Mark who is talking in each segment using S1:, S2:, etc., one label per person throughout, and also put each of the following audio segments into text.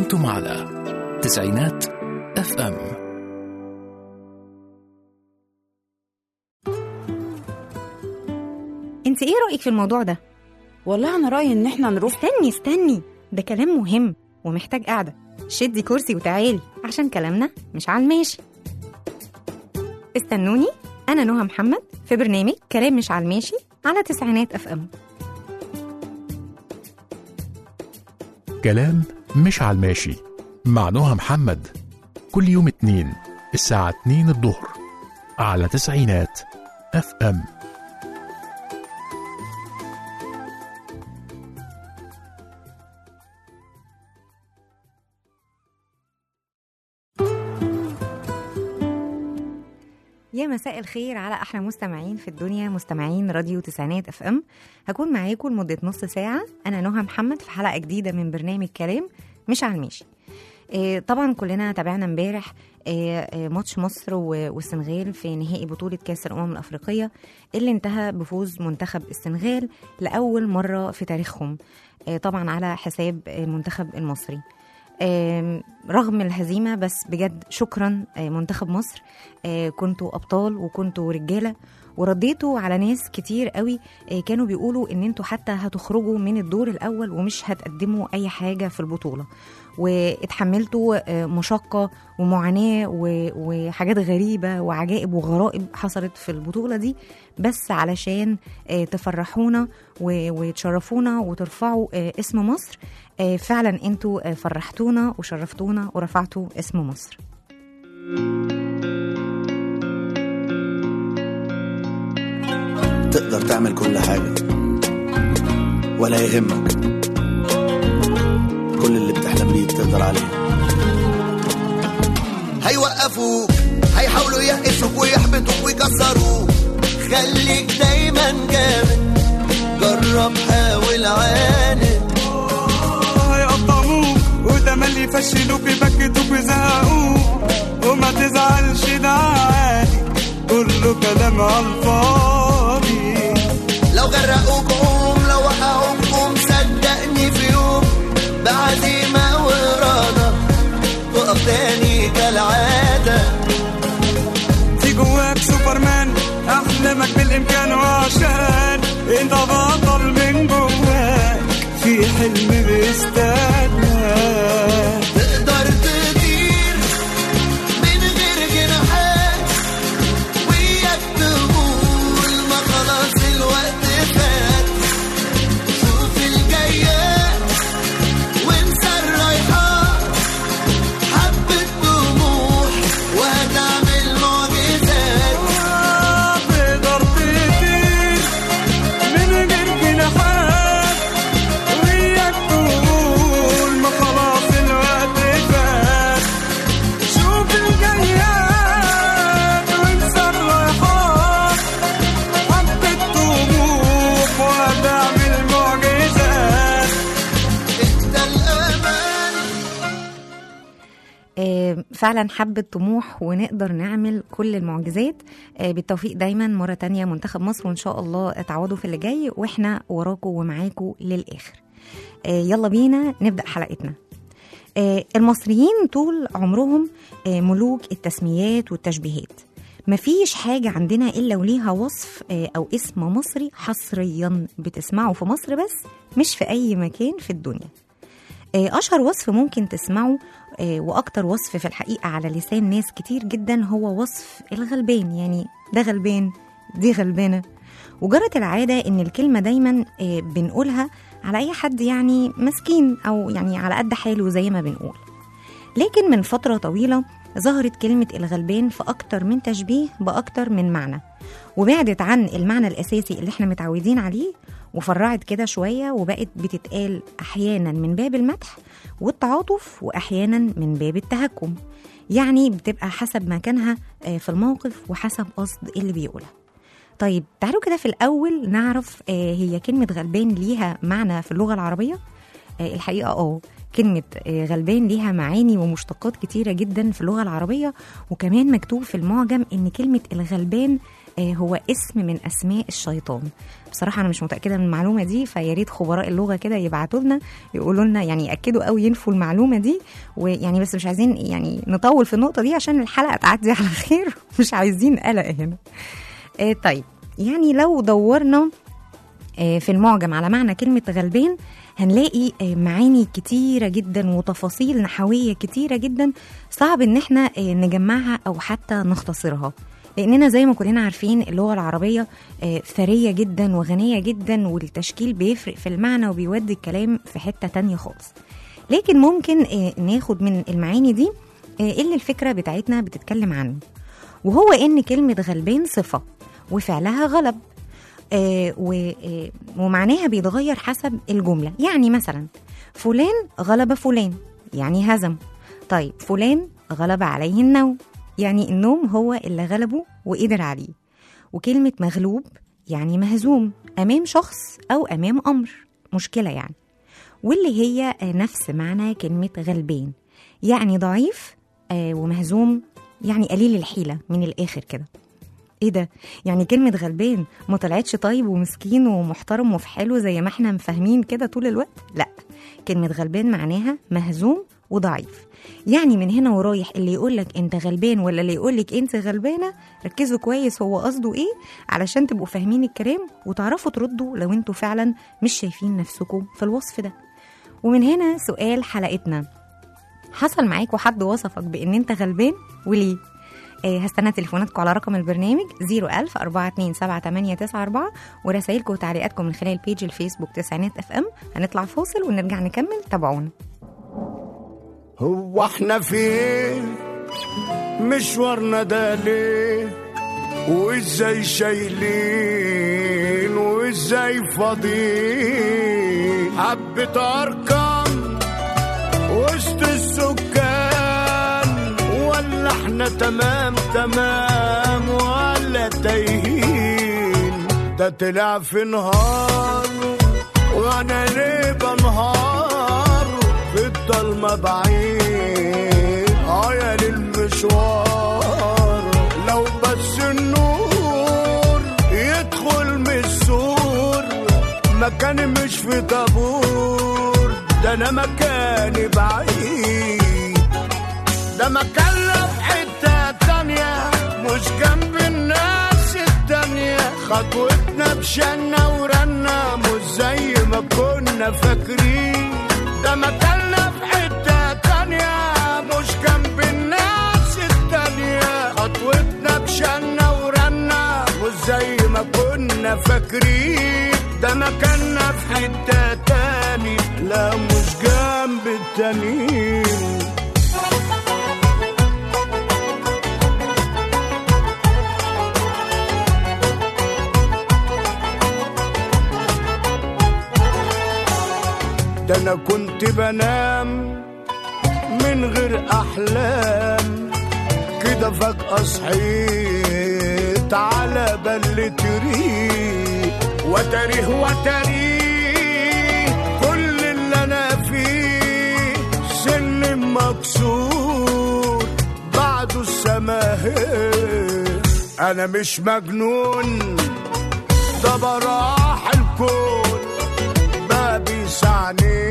S1: أنتم على تسعينات اف ام
S2: انت ايه رأيك في الموضوع ده؟
S3: والله انا رايي ان احنا نروح
S2: استني استني ده كلام مهم ومحتاج قعدة شدي كرسي وتعالي عشان كلامنا مش على الماشي استنوني أنا نهى محمد في برنامج كلام مش على الماشي على تسعينات اف ام
S1: كلام مش على الماشي مع نهى محمد كل يوم اتنين الساعة اتنين الظهر على تسعينات اف ام
S2: يا مساء الخير على احلى مستمعين في الدنيا مستمعين راديو تسعينات اف ام هكون معاكم لمده نص ساعه انا نهى محمد في حلقه جديده من برنامج كلام مش على الماشي آه، طبعا كلنا تابعنا امبارح آه، آه، ماتش مصر و- والسنغال في نهائي بطوله كاس الامم الافريقيه اللي انتهى بفوز منتخب السنغال لاول مره في تاريخهم آه، طبعا على حساب آه، المنتخب المصري آم، رغم الهزيمه بس بجد شكرا آه، منتخب مصر آه، كنتوا ابطال وكنتوا رجاله ورديتوا على ناس كتير قوي آه، كانوا بيقولوا ان انتوا حتى هتخرجوا من الدور الاول ومش هتقدموا اي حاجه في البطوله واتحملتوا آه، مشقه ومعاناه و- وحاجات غريبه وعجائب وغرائب حصلت في البطوله دي بس علشان آه، تفرحونا و- وتشرفونا وترفعوا آه، اسم مصر آه، فعلا انتوا آه، فرحتونا وشرفتونا ورفعتوا اسم مصر
S4: تقدر تعمل كل حاجة ولا يهمك كل اللي بتحلم بيه تقدر عليه
S5: هيوقفوك هيحاولوا يقفوك ويحبطوك ويكسروك خليك دايما جامد جرب حاول عاند
S6: هيقطعوك وتملي يفشلوك يبكتوك ويزهقوك وما تزعلش ده عادي كله كلام على الفاضي
S5: لو غرقوك قوم لو وقعوك قوم صدقني في يوم بعزيمة وإرادة تقف تاني كالعادة
S6: في جواك سوبرمان احلامك بالامكان وعشان انت بطل من جواك في حلم بيستناك
S5: تقدر تطير من غير جناحات وياك تقول ما خلاص الوقت فات شوف الجايات وانسى الرايحات حبة طموح وهتعمل معجزات
S6: تقدر تطير من غير جناحات وياك تقول ما خلاص الوقت فات شوف الجياد وانسى الرايحات حبة طموح وهتعمل معجزات
S5: انت الأمان
S2: آه، فعلا حبة طموح ونقدر نعمل كل المعجزات آه، بالتوفيق دايما مرة تانية منتخب مصر وإن شاء الله تعوضوا في اللي جاي وإحنا وراكم ومعاكم للآخر آه، يلا بينا نبدأ حلقتنا آه، المصريين طول عمرهم آه، ملوك التسميات والتشبيهات مفيش حاجة عندنا إلا وليها وصف آه، أو اسم مصري حصريا بتسمعه في مصر بس مش في أي مكان في الدنيا آه، أشهر وصف ممكن تسمعه آه، وأكتر وصف في الحقيقة على لسان ناس كتير جدا هو وصف الغلبان يعني ده غلبان دي غلبانة وجرت العادة إن الكلمة دايما آه، بنقولها على أي حد يعني مسكين أو يعني على قد حاله زي ما بنقول لكن من فترة طويلة ظهرت كلمة الغلبان في أكتر من تشبيه بأكتر من معنى وبعدت عن المعنى الأساسي اللي احنا متعودين عليه وفرعت كده شوية وبقت بتتقال أحيانا من باب المدح والتعاطف وأحيانا من باب التهكم يعني بتبقى حسب مكانها آه، في الموقف وحسب قصد اللي بيقولها طيب تعالوا كده في الأول نعرف آه، هي كلمة غلبان ليها معنى في اللغة العربية آه، الحقيقة اه كلمة آه، غلبان ليها معاني ومشتقات كتيرة جدا في اللغة العربية وكمان مكتوب في المعجم إن كلمة الغلبان آه، هو اسم من اسماء الشيطان بصراحه انا مش متاكده من المعلومه دي فيا ريت خبراء اللغه كده يبعتوا لنا يقولوا لنا يعني ياكدوا او ينفوا المعلومه دي ويعني بس مش عايزين يعني نطول في النقطه دي عشان الحلقه تعدي على خير مش عايزين قلق هنا آه، طيب يعني لو دورنا آه، في المعجم على معنى كلمة غلبان هنلاقي آه، معاني كتيرة جدا وتفاصيل نحوية كتيرة جدا صعب ان احنا آه، نجمعها او حتى نختصرها لاننا زي ما كلنا عارفين اللغة العربية آه، ثرية جدا وغنية جدا والتشكيل بيفرق في المعنى وبيودي الكلام في حتة تانية خالص لكن ممكن آه، ناخد من المعاني دي آه، اللي الفكرة بتاعتنا بتتكلم عنه وهو ان كلمة غلبان صفة وفعلها غلب آه، و- آه، ومعناها بيتغير حسب الجملة يعني مثلا فلان غلب فلان يعني هزم طيب فلان غلب عليه النوم يعني النوم هو اللي غلبه وقدر عليه وكلمة مغلوب يعني مهزوم أمام شخص أو أمام أمر مشكلة يعني واللي هي آه، نفس معنى كلمة غلبان يعني ضعيف آه، ومهزوم يعني قليل الحيلة من الآخر كده ايه ده يعني كلمة غلبان ما طلعتش طيب ومسكين ومحترم وفي حلو زي ما احنا مفاهمين كده طول الوقت لا كلمة غلبان معناها مهزوم وضعيف يعني من هنا ورايح اللي يقولك انت غلبان ولا اللي يقولك انت غلبانة ركزوا كويس هو قصده ايه علشان تبقوا فاهمين الكلام وتعرفوا تردوا لو انتوا فعلا مش شايفين نفسكم في الوصف ده ومن هنا سؤال حلقتنا حصل معاكوا حد وصفك بان انت غلبان وليه آه، هستنى تليفوناتكم على رقم البرنامج 01000 427 ورسائلكم وتعليقاتكم من خلال بيج الفيسبوك تسعينات اف ام هنطلع فاصل ونرجع نكمل تابعونا
S5: هو احنا فين مشوارنا ده ليه وازاي شايلين وازاي فاضيين حبة ارقام وسط السكان ولا احنا تمام تمام ولا تايهين ده طلع في نهار وانا ليه بنهار في الضلمة بعيد اه يا للمشوار لو بس النور يدخل من السور مكاني مش في طابور ده انا مكاني بعيد ده مكاننا في حتة تانية مش جنب الناس التانية خطوتنا بشنا ورنا مش زي ما كنا فاكرين ده مكاننا في حتة تانية مش جنب الناس التانية خطوتنا بشنا ورنا مش زي ما كنا فاكرين ده مكاننا في حتة تاني لا مش جنب التانيين ده انا كنت بنام من غير احلام كده فجأة صحيت على بلة ريق وتاريه وتاريه كل اللي انا فيه سن مكسور بعده السماهير انا مش مجنون ده براح الكون بابي يسعني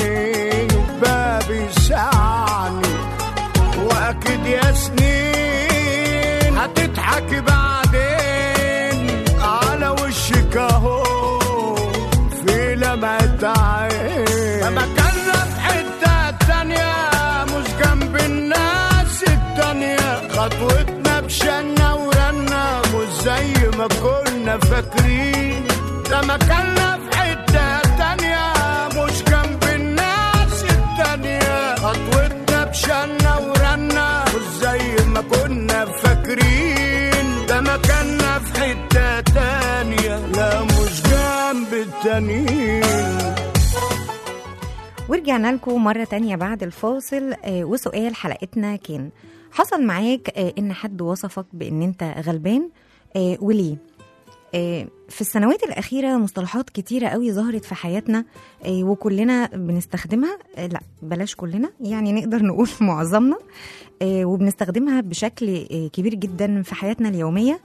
S5: بابي يسعني واكيد يا سنين هتضحكي بعدين على وشك اهو في لمعة عين مكاننا في حتة تانية مش جنب الناس التانية خطوتنا بشنا ورنا مش زي ما كنا فاكرين ده مكاننا في حتة تانية مش جنب الناس التانية خطوتنا بشنا ورنا مش زي ما كنا فاكرين ده مكاننا في حتة تانية لا مش جنب التانيين
S2: ورجعنا لكم مرة تانية بعد الفاصل آه، وسؤال حلقتنا كان حصل معاك آه، ان حد وصفك بان انت غلبان آه، وليه آه، في السنوات الأخيرة مصطلحات كتيرة قوي ظهرت في حياتنا آه، وكلنا بنستخدمها آه، لا بلاش كلنا يعني نقدر نقول معظمنا آه، وبنستخدمها بشكل آه، كبير جدا في حياتنا اليومية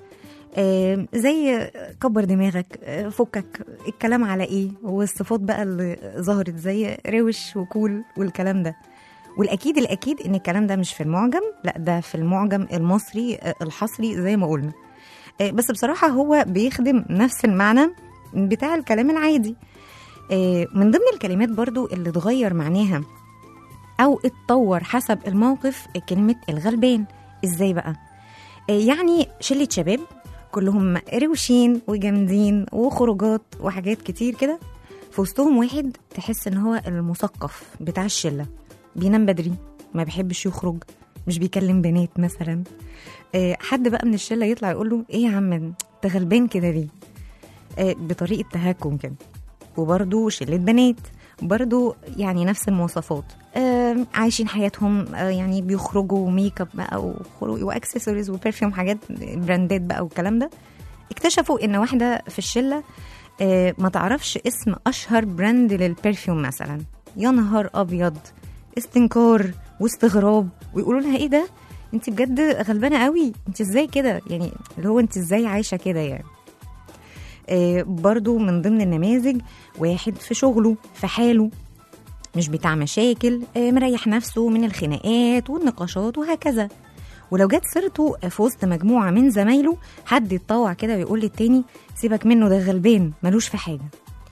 S2: آه، زي كبر دماغك آه، فكك الكلام على ايه والصفات بقى اللي ظهرت زي روش وكول والكلام ده والاكيد الاكيد ان الكلام ده مش في المعجم لا ده في المعجم المصري آه، الحصري زي ما قلنا آه، بس بصراحه هو بيخدم نفس المعنى بتاع الكلام العادي آه، من ضمن الكلمات برضو اللي اتغير معناها او اتطور حسب الموقف كلمه الغلبان ازاي بقى آه، يعني شله شباب كلهم روشين وجامدين وخروجات وحاجات كتير كده في وسطهم واحد تحس ان هو المثقف بتاع الشله بينام بدري ما بيحبش يخرج مش بيكلم بنات مثلا آه، حد بقى من الشله يطلع يقول له ايه يا عم انت غلبان كده ليه آه، بطريقه تهكم كده وبرضه شله بنات برضو يعني نفس المواصفات آه عايشين حياتهم آه يعني بيخرجوا ميك اب بقى وخروج واكسسوارز وبرفيوم حاجات براندات بقى والكلام ده اكتشفوا ان واحده في الشله آه ما تعرفش اسم اشهر براند للبرفيوم مثلا يا نهار ابيض استنكار واستغراب ويقولوا لها ايه ده انت بجد غلبانه قوي انت ازاي كده يعني اللي هو انت ازاي عايشه كده يعني آه، برضو من ضمن النماذج واحد في شغله في حاله مش بتاع مشاكل آه، مريح نفسه من الخناقات والنقاشات وهكذا ولو جت سيرته في وسط مجموعة من زمايله حد يتطوع كده ويقول للتاني سيبك منه ده غلبان ملوش في حاجة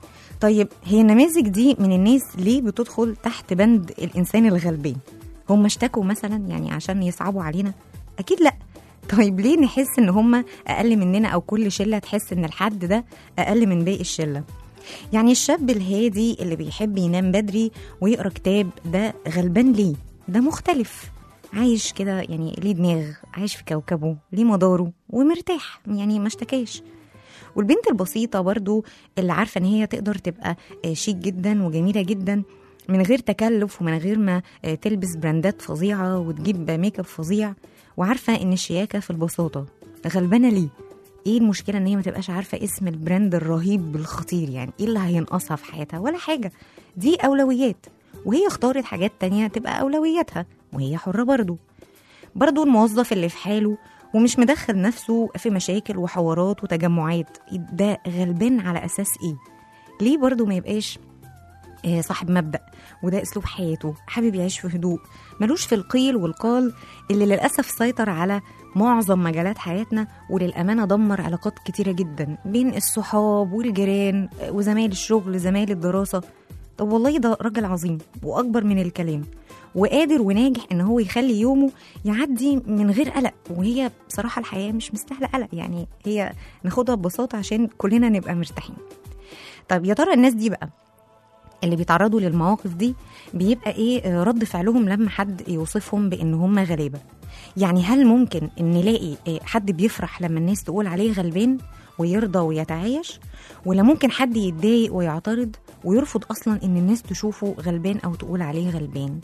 S2: طيب هي النماذج دي من الناس ليه بتدخل تحت بند الإنسان الغلبان هم اشتكوا مثلا يعني عشان يصعبوا علينا أكيد لأ طيب ليه نحس ان هم اقل مننا او كل شله تحس ان الحد ده اقل من باقي الشله يعني الشاب الهادي اللي بيحب ينام بدري ويقرا كتاب ده غلبان ليه ده مختلف عايش كده يعني ليه دماغ عايش في كوكبه ليه مداره ومرتاح يعني ما اشتكاش والبنت البسيطة برضو اللي عارفة ان هي تقدر تبقى آه، شيك جدا وجميلة جدا من غير تكلف ومن غير ما آه، تلبس براندات فظيعة وتجيب ميك اب فظيع وعارفة ان الشياكة في البساطة غلبانة ليه ايه المشكلة ان هي ما تبقاش عارفة اسم البراند الرهيب الخطير يعني ايه اللي هينقصها في حياتها ولا حاجة دي اولويات وهي اختارت حاجات تانية تبقى اولوياتها وهي حرة برضو برضو الموظف اللي في حاله ومش مدخل نفسه في مشاكل وحوارات وتجمعات ده غلبان على اساس ايه ليه برضو ما يبقاش آه، صاحب مبدأ وده أسلوب حياته حابب يعيش في هدوء ملوش في القيل والقال اللي للأسف سيطر على معظم مجالات حياتنا وللأمانة دمر علاقات كتيرة جدا بين الصحاب والجيران آه، وزمايل الشغل زمايل الدراسة طب والله ده راجل عظيم وأكبر من الكلام وقادر وناجح ان هو يخلي يومه يعدي من غير قلق وهي بصراحه الحياه مش مستاهله قلق يعني هي ناخدها ببساطه عشان كلنا نبقى مرتاحين طب يا ترى الناس دي بقى اللي بيتعرضوا للمواقف دي بيبقى ايه آه، رد فعلهم لما حد يوصفهم بان هم غلابه يعني هل ممكن ان نلاقي آه، حد بيفرح لما الناس تقول عليه غلبان ويرضى ويتعايش ولا ممكن حد يتضايق ويعترض ويرفض اصلا ان الناس تشوفه غلبان او تقول عليه غلبان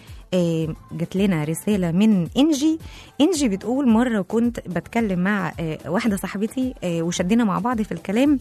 S2: آه، جات لنا رسالة من إنجي إنجي بتقول مرة كنت بتكلم مع آه، واحدة صاحبتي آه، وشدينا مع بعض في الكلام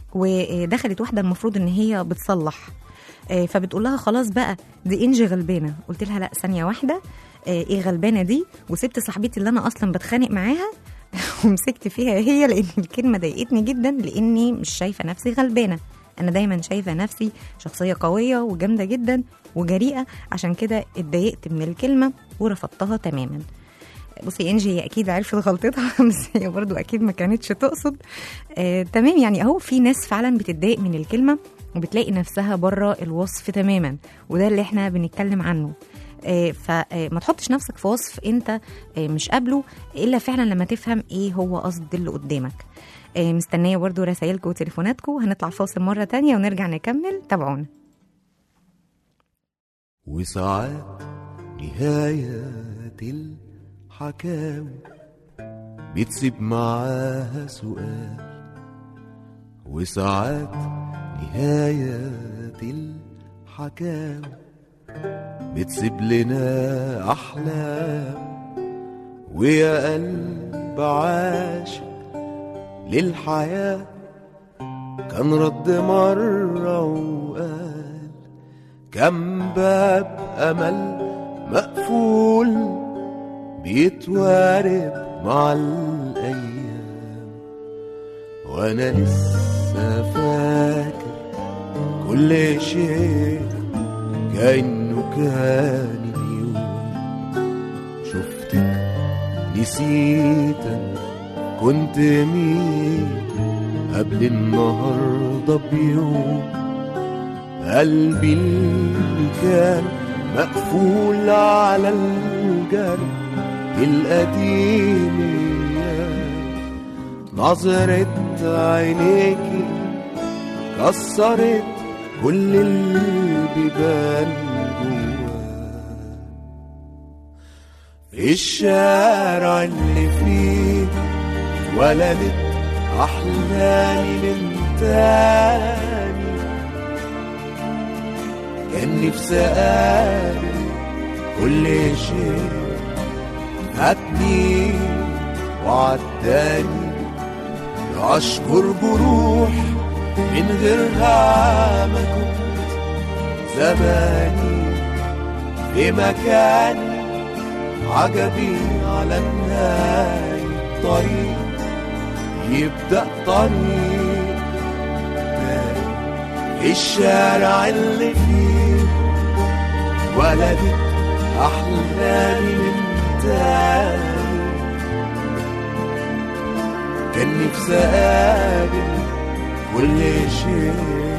S2: ودخلت واحدة المفروض إن هي بتصلح آه، فبتقول لها خلاص بقى دي إنجي غلبانة قلت لها لا ثانية واحدة آه، إيه غلبانة دي وسبت صاحبتي اللي أنا أصلا بتخانق معاها ومسكت فيها هي لأن الكلمة ضايقتني جدا لأني مش شايفة نفسي غلبانة أنا دايما شايفة نفسي شخصية قوية وجامدة جدا وجريئة عشان كده اتضايقت من الكلمة ورفضتها تماما بصي انجي هي اكيد عرفت غلطتها بس هي برضو اكيد ما كانتش تقصد آه تمام يعني اهو في ناس فعلا بتتضايق من الكلمه وبتلاقي نفسها بره الوصف تماما وده اللي احنا بنتكلم عنه آه فما تحطش نفسك في وصف انت آه مش قابله الا فعلا لما تفهم ايه هو قصد اللي قدامك آه مستنيه برضو رسايلكم وتليفوناتكم هنطلع فاصل مره تانية ونرجع نكمل تابعونا
S5: وساعات نهايات الحكاوي بتسيب معاها سؤال وساعات نهايات الحكاوي بتسيب لنا أحلام ويا قلب عاشق للحياة كان رد مرة وقال كم باب أمل مقفول بيتوارب مع الأيام وانا لسه فاكر كل شيء كأنه كان اليوم شفتك نسيتك كنت مين قبل النهاردة بيوم قلبي اللي كان مقفول على الجرح القديم نظرة عينيكي كسرت كل البيبان جوا في الشارع اللي فيه اتولدت أحلامي من تاني كان نفسي أقابل كل شيء فاتني وعداني أشكر جروح من غيرها ما كنت زماني في مكاني عجبي على النهاية طريق يبدأ طريق تاني الشارع اللي فيه ولدت أحلامي من تاني كان نفسي أقابل كل شيء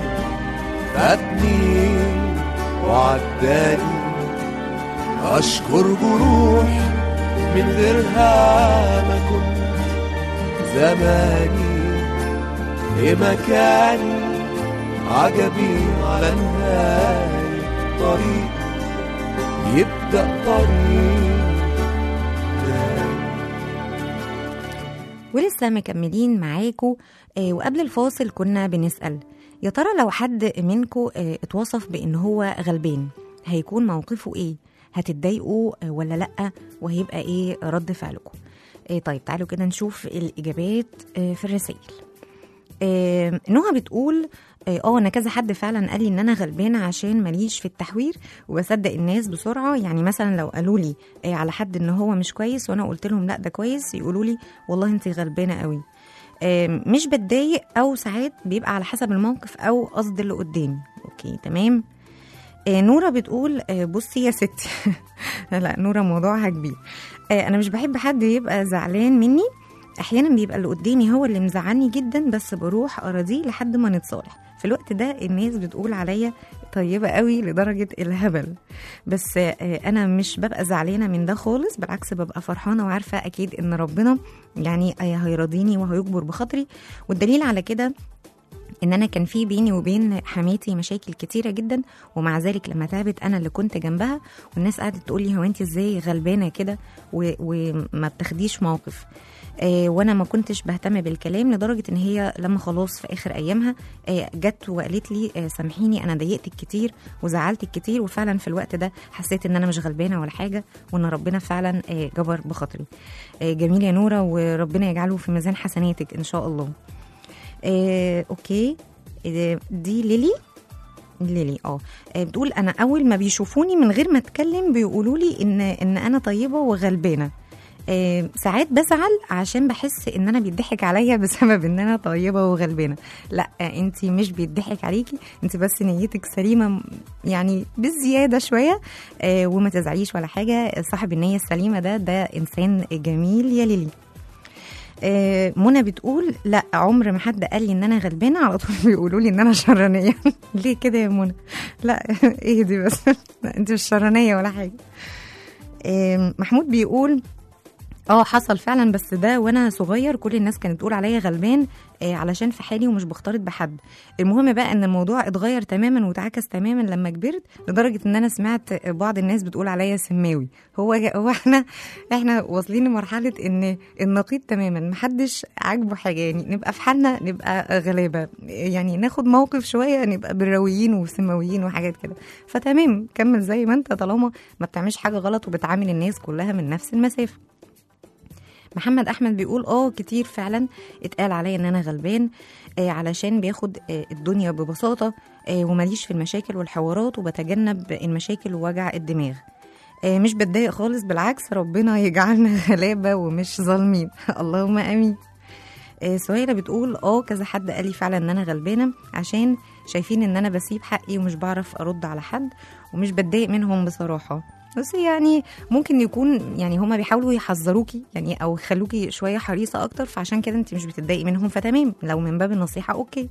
S5: فاتني وعداني أشكر جروح من غيرها ما كنت زماني في مكاني عجبي على النهاية طريق يبدأ طريق تاني
S2: ولسه مكملين معاكم آه، وقبل الفاصل كنا بنسأل يا ترى لو حد منكم آه، اتوصف بان هو غلبان هيكون موقفه ايه هتتضايقوا آه، ولا لا وهيبقى ايه رد فعلكم آه، طيب تعالوا كده نشوف الاجابات آه، في الرسائل آه، نهى بتقول اه آه، انا كذا حد فعلا قال لي ان انا غلبانه عشان ماليش في التحوير وبصدق الناس بسرعه يعني مثلا لو قالوا لي آه، على حد ان هو مش كويس وانا قلت لهم لا ده كويس يقولوا لي والله انت غلبانه قوي آه، مش بتضايق او ساعات بيبقى على حسب الموقف او قصد اللي قدامي اوكي تمام آه، نورة بتقول آه، بصي يا ستي لا نورة موضوعها كبير آه، انا مش بحب حد يبقى زعلان مني احيانا بيبقى اللي قدامي هو اللي مزعلني جدا بس بروح اراضيه لحد ما نتصالح في الوقت ده الناس بتقول عليا طيبه قوي لدرجه الهبل بس آه، انا مش ببقى زعلانه من ده خالص بالعكس ببقى فرحانه وعارفه اكيد ان ربنا يعني آه، هيرضيني وهيجبر بخاطري والدليل على كده ان انا كان في بيني وبين حماتي مشاكل كتيره جدا ومع ذلك لما تعبت انا اللي كنت جنبها والناس قعدت تقول لي هو انت ازاي غلبانه كده و- وما بتاخديش موقف آه وانا ما كنتش بهتم بالكلام لدرجه ان هي لما خلاص في اخر ايامها آه جت وقالت لي آه سامحيني انا ضايقتك كتير وزعلتك كتير وفعلا في الوقت ده حسيت ان انا مش غلبانه ولا حاجه وان ربنا فعلا آه جبر بخاطري آه جميل يا نوره وربنا يجعله في ميزان حسناتك ان شاء الله آه، اوكي آه، دي ليلي ليلي اه آه، بتقول انا اول ما بيشوفوني من غير ما اتكلم بيقولوا لي ان ان انا طيبه وغلبانه آه، ساعات بزعل عشان بحس ان انا بيضحك عليا بسبب ان انا طيبه وغلبانه لا انت مش بيضحك عليكي انت بس نيتك سليمه م- يعني بالزياده شويه آه، وما تزعليش ولا حاجه صاحب النيه السليمه ده ده انسان جميل يا ليلي آه، منى بتقول لا عمر ما حد قال لي ان انا غلبانه على طول بيقولوا لي ان انا شرانيه ليه كده يا منى لا اهدي بس لا انت مش شرانيه ولا حاجه آه، محمود بيقول اه حصل فعلا بس ده وانا صغير كل الناس كانت بتقول عليا غلبان آه علشان في حالي ومش بختلط بحد المهم بقى ان الموضوع اتغير تماما وتعكس تماما لما كبرت لدرجه ان انا سمعت بعض الناس بتقول عليا سماوي هو هو احنا احنا واصلين لمرحله ان النقيض تماما محدش عاجبه حاجه يعني نبقى في حالنا نبقى غلابه يعني ناخد موقف شويه نبقى بالرويين وسماويين وحاجات كده فتمام كمل زي ما انت طالما ما بتعملش حاجه غلط وبتعامل الناس كلها من نفس المسافه محمد احمد بيقول اه كتير فعلا اتقال عليا ان انا غلبان آه علشان بياخد آه الدنيا ببساطه آه ومليش في المشاكل والحوارات وبتجنب المشاكل ووجع الدماغ آه مش بتضايق خالص بالعكس ربنا يجعلنا غلابه ومش ظالمين اللهم امين آه، سهيلة بتقول اه كذا حد قال لي فعلا ان انا غلبانه عشان شايفين ان انا بسيب حقي ومش بعرف ارد على حد ومش بتضايق منهم بصراحه بس يعني ممكن يكون يعني هما بيحاولوا يحذروكي يعني او يخلوكي شويه حريصه اكتر فعشان كده انت مش بتتضايقي منهم فتمام لو من باب النصيحه اوكي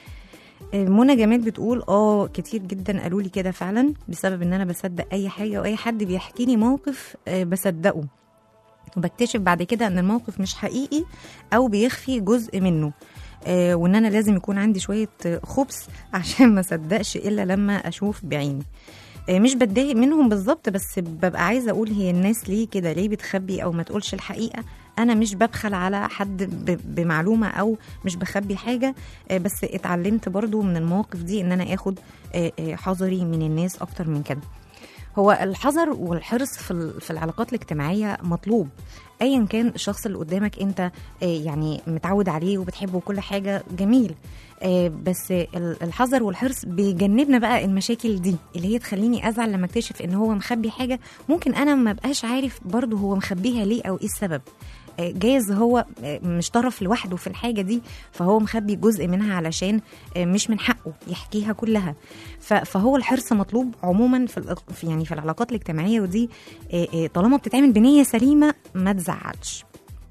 S2: آه، منى جمال بتقول اه كتير جدا قالوا لي كده فعلا بسبب ان انا بصدق اي حاجه واي حد بيحكي لي موقف آه، بصدقه وبكتشف بعد كده ان الموقف مش حقيقي او بيخفي جزء منه آه، وان انا لازم يكون عندي شويه آه، خبث عشان ما صدقش الا لما اشوف بعيني آه، مش بتضايق منهم بالظبط بس ببقى عايزه اقول هي الناس ليه كده ليه بتخبي او ما تقولش الحقيقه انا مش ببخل على حد ب- بمعلومه او مش بخبي حاجه آه، بس اتعلمت برضو من المواقف دي ان انا اخد آه، آه، حذري من الناس اكتر من كده هو الحذر والحرص في ال- في العلاقات الاجتماعيه مطلوب ايا كان الشخص اللي قدامك انت آه، يعني متعود عليه وبتحبه وكل حاجه جميل آه، بس ال- الحذر والحرص بيجنبنا بقى المشاكل دي اللي هي تخليني ازعل لما اكتشف ان هو مخبي حاجه ممكن انا ما بقاش عارف برضه هو مخبيها ليه او ايه السبب آه، جايز هو آه، مش طرف لوحده في الحاجه دي فهو مخبي جزء منها علشان آه، مش من حقه يحكيها كلها ف- فهو الحرص مطلوب عموما في الأق- في- يعني في العلاقات الاجتماعيه ودي آه، آه، طالما بتتعمل بنيه سليمه ما تزعلش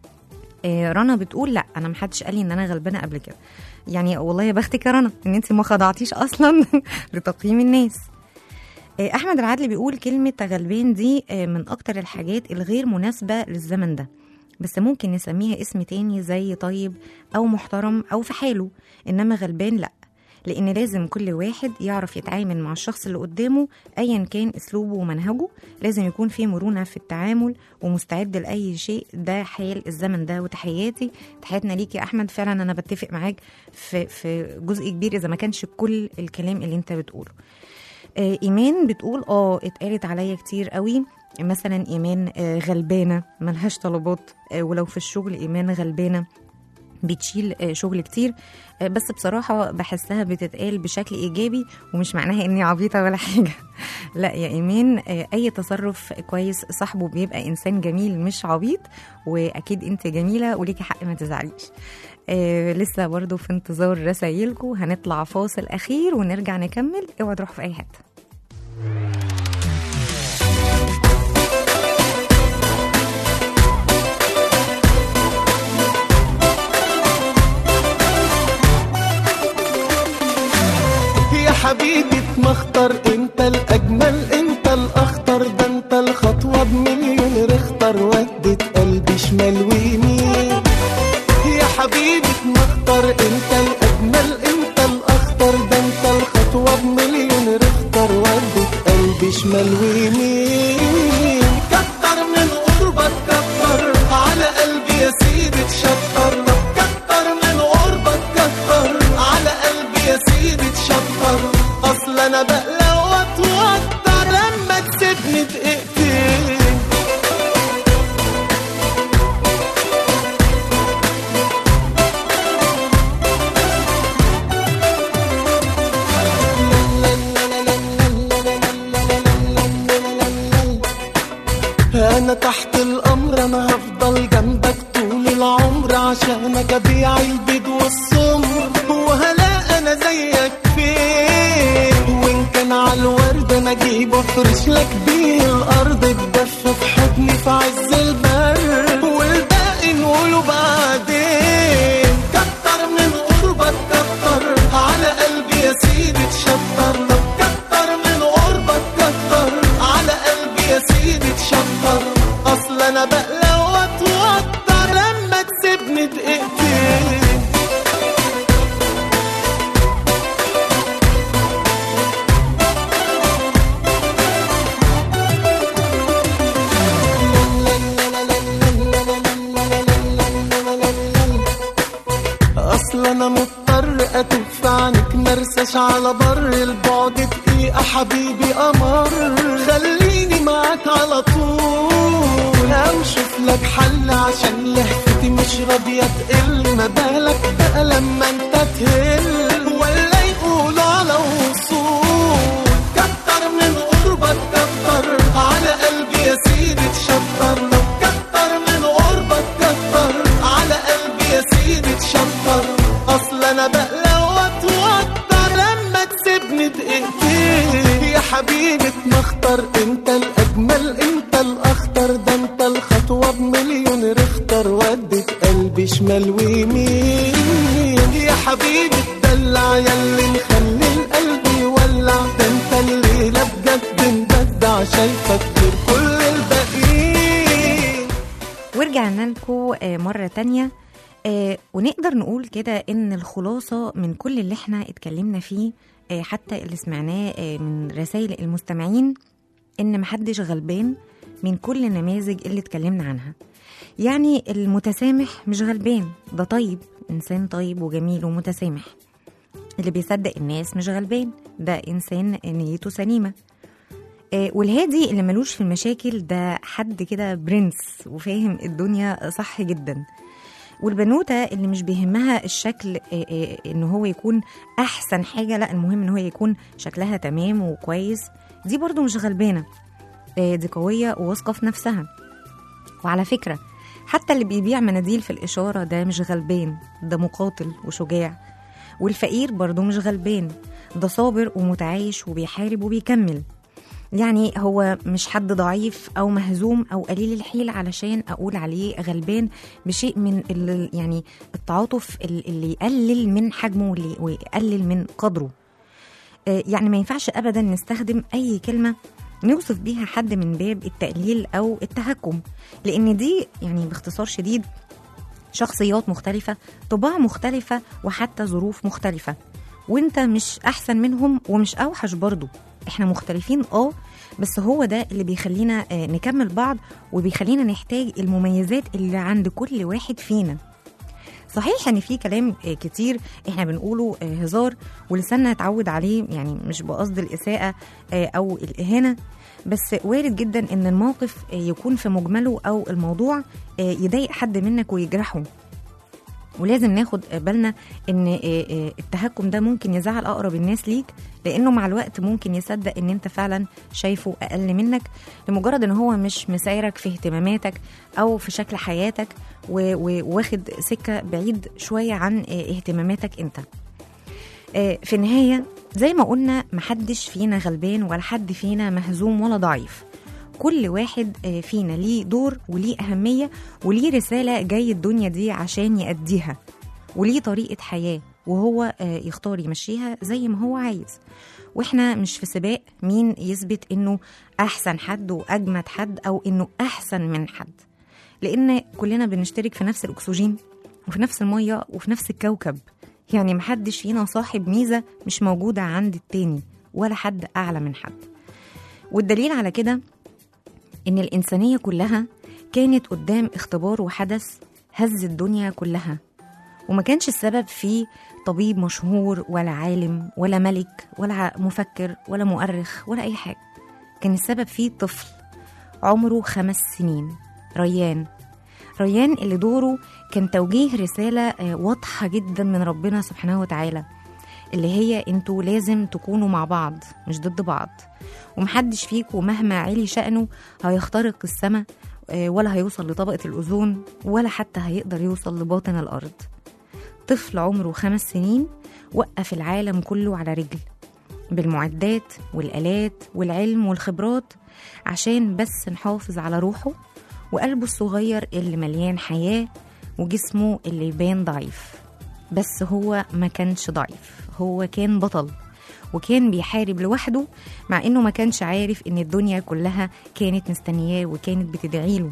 S2: آه، رنا بتقول لا انا محدش قال لي ان انا غلبانه قبل كده يعني والله يا بختك يا رنا ان انت ما خضعتيش اصلا لتقييم الناس آه، احمد العدلي بيقول كلمه غلبان دي آه، من اكتر الحاجات الغير مناسبه للزمن ده بس ممكن نسميها اسم تاني زي طيب او محترم او في حاله انما غلبان لا لان لازم كل واحد يعرف يتعامل مع الشخص اللي قدامه ايا كان اسلوبه ومنهجه لازم يكون في مرونه في التعامل ومستعد لاي شيء ده حال الزمن ده وتحياتي تحياتنا ليك يا احمد فعلا انا بتفق معاك في في جزء كبير اذا ما كانش كل الكلام اللي انت بتقوله آه، ايمان بتقول اه اتقالت عليا كتير قوي مثلا ايمان آه، غلبانه ملهاش طلبات آه، ولو في الشغل ايمان غلبانه بتشيل آه، شغل كتير آه، بس بصراحة بحسها بتتقال بشكل إيجابي ومش معناها إني عبيطة ولا حاجة لا يا إيمان آه، أي تصرف كويس صاحبه بيبقى إنسان جميل مش عبيط وأكيد أنت جميلة وليكي حق ما تزعليش آه لسه برضو في انتظار رسايلكم هنطلع فاصل أخير ونرجع نكمل اوعوا تروحوا في أي حتة
S5: يا حبيبي اتمختر انت الاجمل انت الاخطر ده انت الخطوه بمليون رختر ودت قلبي شمال ويمين يا حبيبي اتمختر انت الاجمل انت الاخطر ده انت الخطوه بمليون رختر ودت قلبي شمال ويمين كتر من قربك كتر على قلبي يا سيدي تشطر كتر من قربك كتر على قلبي يا سيدي تشطر اصل انا بقلق واتوتر لما تسيبني دقيقتين انا تحت الامر انا هفضل جنبك طول العمر عشانك ابيع البيض والسمر وهلا انا زيك فين وان كان على الورد انا اجيب وافرش لك بيه الارض اتدفى في حضني في عز البر والباقي نقوله بعدين كتر من قربك كتر على قلبي يا سيدي تشطر كتر من قربك كتر على قلبي يا سيدي تشطر اصل انا بقلق واتوتر لما تسيبني دقيقتين اصل انا مضطر اتف عنك مرساش على بر البعد دقيقة حبيبي قمر خليني معاك على طول امشف لك حل عشان لهفتي مش راضية تقل ما بالك بقى لما انت تهل ولا يقولوا على وصول كتر من قربك كتر على قلبي يا سيدي تشطر كتر من قربك كتر على قلبي يا سيدي تشطر الاخطر ده انت الخطوة بمليون رختر ودت قلبي شمال ويمين يا حبيبي اتدلع ياللي مخلي القلب يولع ده انت الليلة بجد مبدع شايفك غير كل الباقيين
S2: ورجعنا لكم مرة تانية آه، ونقدر نقول كده إن الخلاصة من كل اللي احنا اتكلمنا فيه آه، حتى اللي سمعناه آه، من رسائل المستمعين إن محدش غلبان من كل النماذج اللي اتكلمنا عنها يعني المتسامح مش غلبان ده طيب إنسان طيب وجميل ومتسامح اللي بيصدق الناس مش غلبان ده إنسان نيته سليمة آه، والهادي اللي ملوش في المشاكل ده حد كده برنس وفاهم الدنيا صح جدا والبنوتة اللي مش بيهمها الشكل آه، آه، ان هو يكون احسن حاجة لا المهم ان هو يكون شكلها تمام وكويس دي برضو مش غلبانة آه، دي قوية وواثقة في نفسها وعلى فكرة حتى اللي بيبيع مناديل في الإشارة ده مش غلبان ده مقاتل وشجاع والفقير برضه مش غلبان ده صابر ومتعايش وبيحارب وبيكمل يعني هو مش حد ضعيف او مهزوم او قليل الحيل علشان اقول عليه غلبان بشيء من ال- يعني التعاطف ال- اللي يقلل من حجمه واللي- ويقلل من قدره آه، يعني ما ينفعش ابدا نستخدم اي كلمه نوصف بيها حد من باب التقليل او التهكم لان دي يعني باختصار شديد شخصيات مختلفة طباع مختلفة وحتى ظروف مختلفة وانت مش احسن منهم ومش اوحش برضو احنا مختلفين اه بس هو ده اللي بيخلينا آه، نكمل بعض وبيخلينا نحتاج المميزات اللي عند كل واحد فينا صحيح ان في كلام آه، كتير احنا بنقوله آه، هزار ولساننا اتعود عليه يعني مش بقصد الاساءه آه، او الاهانه بس وارد جدا ان الموقف آه، يكون في مجمله او الموضوع آه، يضايق حد منك ويجرحه ولازم ناخد بالنا ان آه، آه، التهكم ده ممكن يزعل اقرب الناس ليك لانه مع الوقت ممكن يصدق ان انت فعلا شايفه اقل منك لمجرد ان هو مش مسايرك في اهتماماتك او في شكل حياتك و- و- وواخد سكه بعيد شويه عن آه، اهتماماتك انت آه، في النهايه زي ما قلنا محدش فينا غلبان ولا حد فينا مهزوم ولا ضعيف كل واحد آه، فينا ليه دور وليه أهمية وليه رسالة جاي الدنيا دي عشان يأديها وليه طريقة حياة وهو آه، يختار يمشيها زي ما هو عايز واحنا مش في سباق مين يثبت انه احسن حد واجمد حد او انه احسن من حد لان كلنا بنشترك في نفس الاكسجين وفي نفس الميه وفي نفس الكوكب يعني محدش فينا صاحب ميزه مش موجوده عند التاني ولا حد اعلى من حد والدليل على كده إن الإنسانية كلها كانت قدام اختبار وحدث هز الدنيا كلها وما كانش السبب فيه طبيب مشهور ولا عالم ولا ملك ولا ع- مفكر ولا مؤرخ ولا أي حاجة كان السبب فيه طفل عمره خمس سنين ريان ريان اللي دوره كان توجيه رسالة آه، واضحة جدا من ربنا سبحانه وتعالى اللي هي انتوا لازم تكونوا مع بعض مش ضد بعض ومحدش فيكم مهما علي شأنه هيخترق السماء آه، ولا هيوصل لطبقة الأوزون ولا حتى هيقدر يوصل لباطن الأرض طفل عمره خمس سنين وقف العالم كله على رجل بالمعدات والآلات والعلم والخبرات عشان بس نحافظ على روحه وقلبه الصغير اللي مليان حياة وجسمه اللي يبان ضعيف بس هو ما كانش ضعيف هو كان بطل وكان بيحارب لوحده مع انه ما كانش عارف ان الدنيا كلها كانت مستنياه وكانت بتدعيله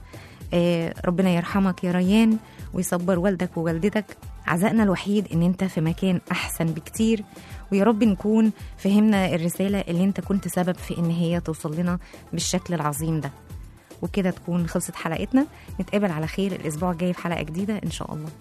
S2: آه ربنا يرحمك يا ريان ويصبر والدك ووالدتك عزائنا الوحيد ان انت في مكان احسن بكتير ويا رب نكون فهمنا الرسالة اللي انت كنت سبب في ان هي توصل لنا بالشكل العظيم ده وكده تكون خلصت حلقتنا نتقابل على خير الاسبوع الجاي في حلقة جديدة ان شاء الله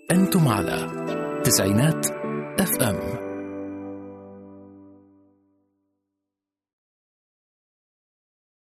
S1: أنتم على تسعينات اف ام